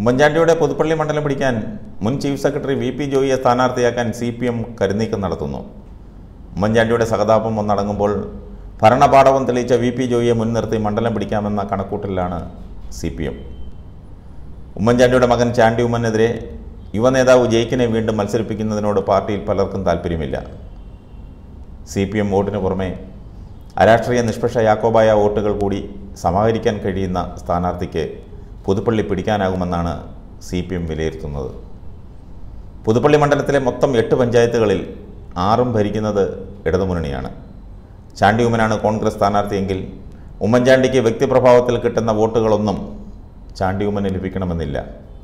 ഉമ്മൻചാണ്ടിയുടെ പുതുപ്പള്ളി മണ്ഡലം പിടിക്കാൻ മുൻ ചീഫ് സെക്രട്ടറി വി പി ജോയിയെ സ്ഥാനാർത്ഥിയാക്കാൻ സി പി എം കരുനീക്കം നടത്തുന്നു ഉമ്മൻചാണ്ടിയുടെ സഹതാപം ഒന്നടങ്ങുമ്പോൾ ഭരണപാഠവും തെളിയിച്ച വി പി ജോയിയെ മുൻനിർത്തി മണ്ഡലം പിടിക്കാമെന്ന കണക്കൂട്ടലിലാണ് സി പി എം ഉമ്മൻചാണ്ടിയുടെ മകൻ ചാണ്ടി ഉമ്മനെതിരെ യുവനേതാവ് ജയിക്കിനെ വീണ്ടും മത്സരിപ്പിക്കുന്നതിനോട് പാർട്ടിയിൽ പലർക്കും താല്പര്യമില്ല സി പി എം വോട്ടിന് പുറമെ അരാഷ്ട്രീയ നിഷ്പക്ഷ യാക്കോബായ വോട്ടുകൾ കൂടി സമാഹരിക്കാൻ കഴിയുന്ന സ്ഥാനാർത്ഥിക്ക് പുതുപ്പള്ളി പിടിക്കാനാകുമെന്നാണ് സി പി എം വിലയിരുത്തുന്നത് പുതുപ്പള്ളി മണ്ഡലത്തിലെ മൊത്തം എട്ട് പഞ്ചായത്തുകളിൽ ആറും ഭരിക്കുന്നത് ഇടതുമുന്നണിയാണ് ചാണ്ടി ഉമ്മനാണ് കോൺഗ്രസ് സ്ഥാനാർത്ഥിയെങ്കിൽ ഉമ്മൻചാണ്ടിക്ക് വ്യക്തിപ്രഭാവത്തിൽ കിട്ടുന്ന വോട്ടുകളൊന്നും ചാണ്ടി ഉമ്മന് ലഭിക്കണമെന്നില്ല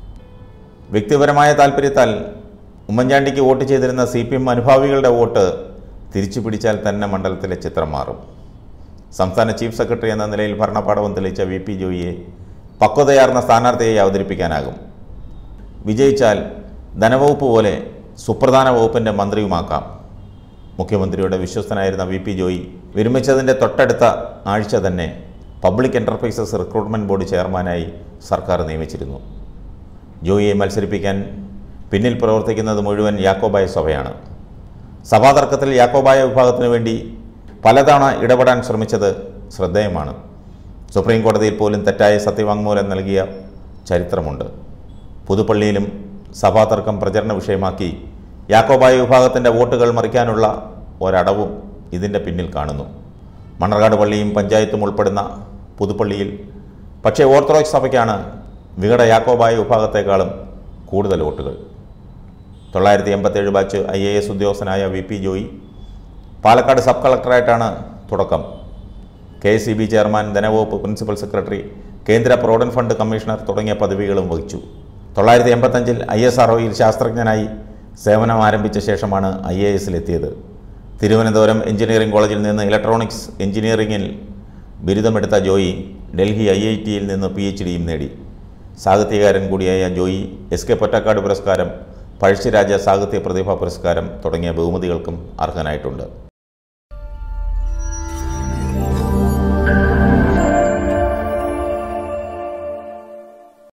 വ്യക്തിപരമായ താല്പര്യത്താൽ ഉമ്മൻചാണ്ടിക്ക് വോട്ട് ചെയ്തിരുന്ന സി പി എം അനുഭാവികളുടെ വോട്ട് തിരിച്ചു പിടിച്ചാൽ തന്നെ മണ്ഡലത്തിലെ ചിത്രം മാറും സംസ്ഥാന ചീഫ് സെക്രട്ടറി എന്ന നിലയിൽ ഭരണപാഠവും തെളിയിച്ച വി പി ജോയിയെ പക്വതയാർന്ന സ്ഥാനാർത്ഥിയായി അവതരിപ്പിക്കാനാകും വിജയിച്ചാൽ ധനവകുപ്പ് പോലെ സുപ്രധാന വകുപ്പിൻ്റെ മന്ത്രിയുമാക്കാം മുഖ്യമന്ത്രിയുടെ വിശ്വസ്തനായിരുന്ന വി പി ജോയി വിരമിച്ചതിൻ്റെ തൊട്ടടുത്ത ആഴ്ച തന്നെ പബ്ലിക് എൻ്റർപ്രൈസസ് റിക്രൂട്ട്മെൻറ്റ് ബോർഡ് ചെയർമാനായി സർക്കാർ നിയമിച്ചിരുന്നു ജോയിയെ മത്സരിപ്പിക്കാൻ പിന്നിൽ പ്രവർത്തിക്കുന്നത് മുഴുവൻ യാക്കോബായ സഭയാണ് സഭാതർക്കത്തിൽ യാക്കോബായ വിഭാഗത്തിനു വേണ്ടി പലതവണ ഇടപെടാൻ ശ്രമിച്ചത് ശ്രദ്ധേയമാണ് സുപ്രീം കോടതിയിൽ പോലും തെറ്റായ സത്യവാങ്മൂലം നൽകിയ ചരിത്രമുണ്ട് പുതുപ്പള്ളിയിലും സഭാതർക്കം പ്രചരണ വിഷയമാക്കി യാക്കോബായ വിഭാഗത്തിൻ്റെ വോട്ടുകൾ മറിക്കാനുള്ള ഒരടവും ഇതിൻ്റെ പിന്നിൽ കാണുന്നു മണ്ണർകാട് പള്ളിയും പഞ്ചായത്തും ഉൾപ്പെടുന്ന പുതുപ്പള്ളിയിൽ പക്ഷേ ഓർത്തഡോക്സ് സഭയ്ക്കാണ് വികട യാക്കോബായ വിഭാഗത്തെക്കാളും കൂടുതൽ വോട്ടുകൾ തൊള്ളായിരത്തി എൺപത്തേഴ് ബാച്ച് ഐ എ എസ് ഉദ്യോഗസ്ഥനായ V P Joy Palakkad sub കളക്ടറായിട്ടാണ് തുടക്കം K S C B chairman ധനവകുപ്പ് പ്രിൻസിപ്പൽ സെക്രട്ടറി കേന്ദ്ര പ്രോവിഡന്റ് ഫണ്ട് കമ്മീഷണർ തുടങ്ങിയ പദവികളും വഹിച്ചു തൊള്ളായിരത്തി എൺപത്തഞ്ചിൽ ഐ എസ് ആർ ശാസ്ത്രജ്ഞനായി സേവനം ആരംഭിച്ച ശേഷമാണ് ഐ എ എസിലെത്തിയത് തിരുവനന്തപുരം എഞ്ചിനീയറിംഗ് കോളേജിൽ നിന്ന് ഇലക്ട്രോണിക്സ് എഞ്ചിനീയറിംഗിൽ ബിരുദമെടുത്ത ജോയി ഡൽഹി ഐ ഐ ടിയിൽ നിന്ന് പി എച്ച് ഡിയും നേടി സാഹിത്യകാരൻ കൂടിയായ ജോയി എസ് കെ പൊറ്റക്കാട് പുരസ്കാരം പഴശ്ശിരാജ സാഹിത്യ പ്രതിഭാ പുരസ്കാരം തുടങ്ങിയ ബഹുമതികൾക്കും അർഹനായിട്ടുണ്ട്